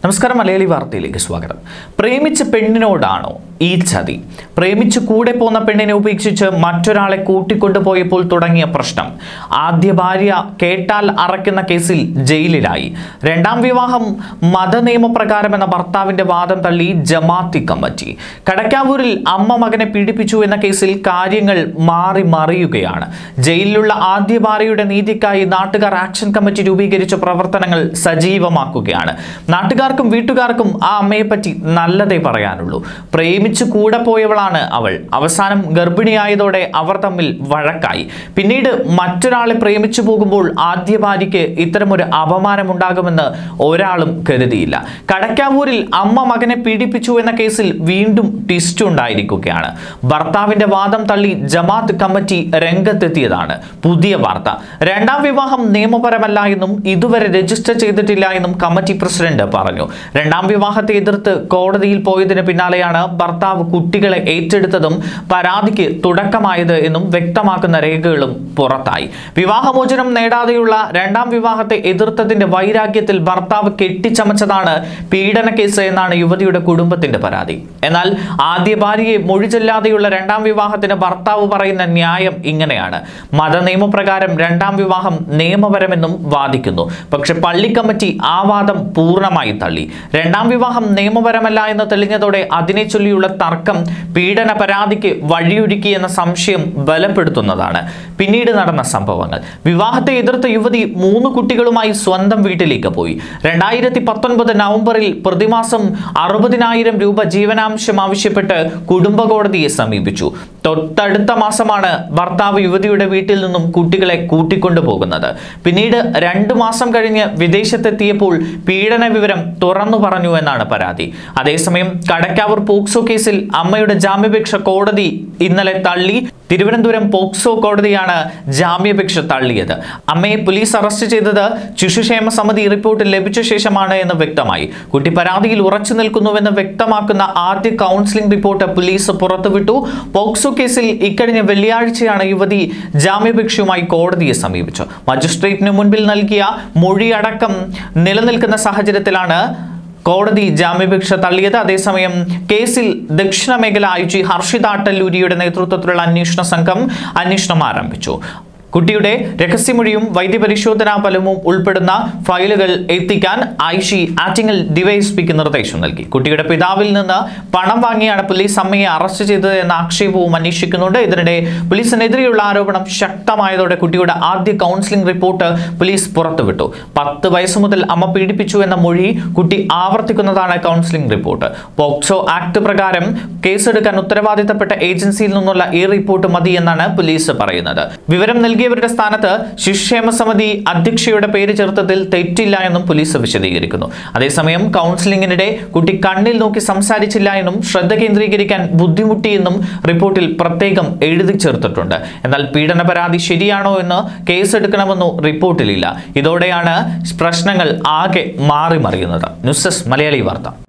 നമസ്കാരം മലയാളി വാർത്തയിലേക്ക് സ്വാഗതം പ്രേമിച്ച പെണ്ണിനോടാണോ ഈ ചതി പ്രേമിച്ച് കൂടെ പോന്ന പെണ്ണിനെ ഉപേക്ഷിച്ച് മറ്റൊരാളെ കൂട്ടിക്കൊണ്ടുപോയപ്പോൾ തുടങ്ങിയ പ്രശ്നം ആദ്യ ഭാര്യ കേട്ടാൽ അറയ്ക്കുന്ന കേസിൽ ജയിലിലായി രണ്ടാം വിവാഹം മതനിയമപ്രകാരം എന്ന ഭർത്താവിന്റെ വാദം തള്ളി ജമാഅത്തി കമ്മിറ്റി കടക്കാവൂരിൽ അമ്മ മകനെ പീഡിപ്പിച്ചു എന്ന കേസിൽ കാര്യങ്ങൾ മാറി മറിയുകയാണ് ജയിലിലുള്ള ആദ്യ ഭാര്യയുടെ നീതിക്കായി നാട്ടുകാർ ആക്ഷൻ കമ്മിറ്റി രൂപീകരിച്ച പ്രവർത്തനങ്ങൾ സജീവമാക്കുകയാണ് നാട്ടുകാർക്കും വീട്ടുകാർക്കും ആ അമ്മയെ പറ്റി നല്ലതേ പറയാനുള്ളൂ പ്രേമിച്ചു കൂടെ പോയവളാണ് അവൾ അവസാനം ഗർഭിണിയായതോടെ അവർ തമ്മിൽ വഴക്കായി പിന്നീട് മറ്റൊരാളെ പ്രേമിച്ചു പോകുമ്പോൾ ആദ്യ ഭാര്യയ്ക്ക് ഇത്തരമൊരു അപമാനമുണ്ടാകുമെന്ന് ഒരാളും കരുതിയില്ല കടക്കാവൂരിൽ അമ്മ മകനെ പീഡിപ്പിച്ചു എന്ന കേസിൽ വീണ്ടും ട്വിസ്റ്റ് ഉണ്ടായിരിക്കുകയാണ് ഭർത്താവിന്റെ വാദം തള്ളി ജമാഅത്ത് കമ്മിറ്റി രംഗത്തെത്തിയതാണ് പുതിയ വാർത്ത രണ്ടാം വിവാഹം നിയമപരമല്ല എന്നും ഇതുവരെ രജിസ്റ്റർ ചെയ്തിട്ടില്ല എന്നും കമ്മിറ്റി പ്രസിഡന്റ് പറഞ്ഞു രണ്ടാം വിവാഹത്തെ എതിർത്ത് കോടതിയിൽ പോയതിന് പിന്നാലെയാണ് ഭർത്താവ് കുട്ടികളെ ഏറ്റെടുത്തതും പരാതിക്ക് തുടക്കമായത് എന്നും വ്യക്തമാക്കുന്ന രേഖകളും പുറത്തായി വിവാഹമോചനം നേടാതെയുള്ള രണ്ടാം വിവാഹത്തെ എതിർത്തതിന്റെ വൈരാഗ്യത്തിൽ ഭർത്താവ് കെട്ടിച്ചമച്ചതാണ് പീഡന കേസ് എന്നാണ് യുവതിയുടെ കുടുംബത്തിന്റെ പരാതി എന്നാൽ ആദ്യ ഭാര്യയെ മൊഴിചൊല്ലാതെയുള്ള രണ്ടാം വിവാഹത്തിന് ഭർത്താവ് പറയുന്ന ന്യായം ഇങ്ങനെയാണ് മതനിയമപ്രകാരം രണ്ടാം വിവാഹം നിയമപരമെന്നും വാദിക്കുന്നു പക്ഷെ പള്ളി കമ്മിറ്റി ആ വാദം പൂർണ്ണമായി തള്ളി രണ്ടാം വിവാഹം നിയമപരമല്ല എന്ന് തെളിഞ്ഞതോടെ അതിനെ ചൊല്ലിയുള്ള തർക്കം പീഡന പരാതിക്ക് വഴിയൊരുക്കി എന്ന സംശയം ബലപ്പെടുത്തുന്നതാണ് പിന്നീട് നടന്ന സംഭവങ്ങൾ വിവാഹത്തെ എതിർത്ത യുവതി മൂന്ന് കുട്ടികളുമായി സ്വന്തം വീട്ടിലേക്ക് പോയി രണ്ടായിരത്തി പത്തൊൻപത് നവംബറിൽ പ്രതിമാസം അറുപതിനായിരം രൂപ ജീവനാംശം ആവശ്യപ്പെട്ട് കുടുംബ കോടതിയെ സമീപിച്ചു തൊട്ടടുത്ത മാസമാണ് ഭർത്താവ് യുവതിയുടെ വീട്ടിൽ നിന്നും കുട്ടികളെ കൂട്ടിക്കൊണ്ടു പോകുന്നത് പിന്നീട് രണ്ടു മാസം കഴിഞ്ഞ് വിദേശത്തെത്തിയപ്പോൾ പീഡന വിവരം തുറന്നു പറഞ്ഞു എന്നാണ് പരാതി അതേസമയം കടക്കാവൂർ പോക്സോ കേസിൽ അമ്മയുടെ ജാമ്യാപേക്ഷ കോടതി ഇന്നലെ തള്ളി തിരുവനന്തപുരം പോക്സോ കോടതിയാണ് ജാമ്യാപേക്ഷ തള്ളിയത് അമ്മയെ പോലീസ് അറസ്റ്റ് ചെയ്തത് ശിശുക്ഷേമ സമിതി റിപ്പോർട്ട് ലഭിച്ച ശേഷമാണ് എന്ന് വ്യക്തമായി കുട്ടി പരാതിയിൽ ഉറച്ചു നിൽക്കുന്നുവെന്ന് വ്യക്തമാക്കുന്ന ആദ്യ കൗൺസിലിംഗ് റിപ്പോർട്ട് പോലീസ് പുറത്തുവിട്ടു പോക്സോ കേസിൽ ഇക്കഴിഞ്ഞ വെള്ളിയാഴ്ചയാണ് യുവതി ജാമ്യാപേക്ഷയുമായി കോടതിയെ സമീപിച്ചത് മജിസ്ട്രേറ്റിന് മുൻപിൽ നൽകിയ മൊഴിയടക്കം നിലനിൽക്കുന്ന സാഹചര്യത്തിലാണ് കോടതി ജാമ്യാപേക്ഷ തള്ളിയത് അതേസമയം കേസിൽ ദക്ഷിണ മേഖല ഐ ജി ഹർഷിത അട്ടല്ലൂരിയുടെ നേതൃത്വത്തിലുള്ള അന്വേഷണ സംഘം അന്വേഷണം ആരംഭിച്ചു കുട്ടിയുടെ രഹസ്യമൊഴിയും വൈദ്യപരിശോധനാ ഫലവും ഉൾപ്പെടുന്ന ഫയലുകൾ എത്തിക്കാൻ ഐ ജി ആറ്റിങ്ങൽ ഡിവൈഎസ്പിക്ക് നിർദ്ദേശം നൽകി കുട്ടിയുടെ പിതാവിൽ നിന്ന് പണം വാങ്ങിയാണ് പോലീസ് അമ്മയെ അറസ്റ്റ് ചെയ്തത് എന്ന ആക്ഷേപവും അന്വേഷിക്കുന്നുണ്ട് ഇതിനിടെ പോലീസിനെതിരെയുള്ള ആരോപണം ശക്തമായതോടെ കുട്ടിയുടെ ആദ്യ കൗൺസിലിംഗ് റിപ്പോർട്ട് പോലീസ് പുറത്തുവിട്ടു പത്ത് വയസ്സ് മുതൽ അമ്മ പീഡിപ്പിച്ചു എന്ന മൊഴി കുട്ടി ആവർത്തിക്കുന്നതാണ് കൗൺസിലിംഗ് റിപ്പോർട്ട് പോക്സോ ആക്ട് പ്രകാരം കേസെടുക്കാൻ ഉത്തരവാദിത്തപ്പെട്ട ഏജൻസിയിൽ നിന്നുള്ള ഈ റിപ്പോർട്ട് മതി എന്നാണ് പോലീസ് പറയുന്നത് വിവരം നൽകിയവരുടെ സ്ഥാനത്ത് ശിശുക്ഷേമ സമിതി അധ്യക്ഷയുടെ പേര് ചേർത്തതിൽ തെറ്റില്ല എന്നും പോലീസ് വിശദീകരിക്കുന്നു അതേസമയം കൗൺസിലിംഗിനിടെ കുട്ടി കണ്ണിൽ നോക്കി സംസാരിച്ചില്ല എന്നും ശ്രദ്ധ കേന്ദ്രീകരിക്കാൻ ബുദ്ധിമുട്ടിയെന്നും റിപ്പോർട്ടിൽ പ്രത്യേകം എഴുതി ചേർത്തിട്ടുണ്ട് എന്നാൽ പീഡന പരാതി ശരിയാണോ എന്ന് കേസെടുക്കണമെന്നോ റിപ്പോർട്ടിലില്ല ഇതോടെയാണ് പ്രശ്നങ്ങൾ ആകെ മാറി മറിയുന്നത് ന്യൂസ് ഡെസ്ക് മലയാളി വാർത്ത